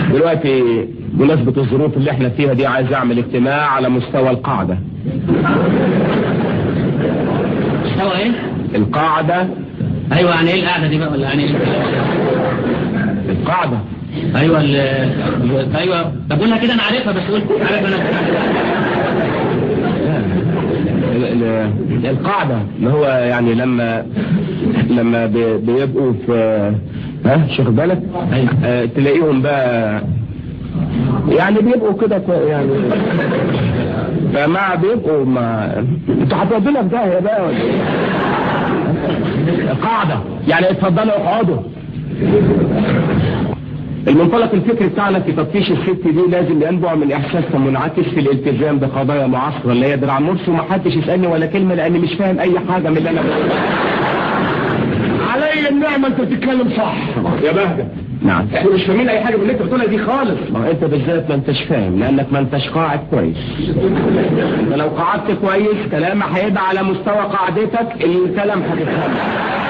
دلوقتي بمناسبة الظروف اللي احنا فيها دي عايز اعمل اجتماع على مستوى القاعدة مستوى ايه؟ القاعدة ايوه يعني ايه القعده دي بقى ولا يعني ايه؟ القاعدة ايوه ال ايوه طب قولها كده انا عارفها بس قول عارف انا ال- ال- القاعدة اللي هو يعني لما لما بي- بيبقوا في ها شيخ بالك آه، تلاقيهم بقى يعني بيبقوا كده كو- يعني فمع بيبقوا مع انتوا هتودونا في داهيه بقى ولا ايه؟ قاعدة يعني اتفضلوا اقعدوا المنطلق الفكري بتاعنا في تفتيش الست دي لازم ينبع من احساسها منعكس في الالتزام بقضايا معاصره اللي هي درع مرسي ومحدش يسالني ولا كلمه لاني مش فاهم اي حاجه من اللي انا بقوله علي النعمه انت بتتكلم صح يا بهجه نعم احنا مش فاهمين اي حاجه من اللي انت بتقولها دي خالص ما انت بالذات ما انتش فاهم لانك ما انتش قاعد كويس انت لو قعدت كويس كلامك هيبقى على مستوى قاعدتك الكلام هتفهمه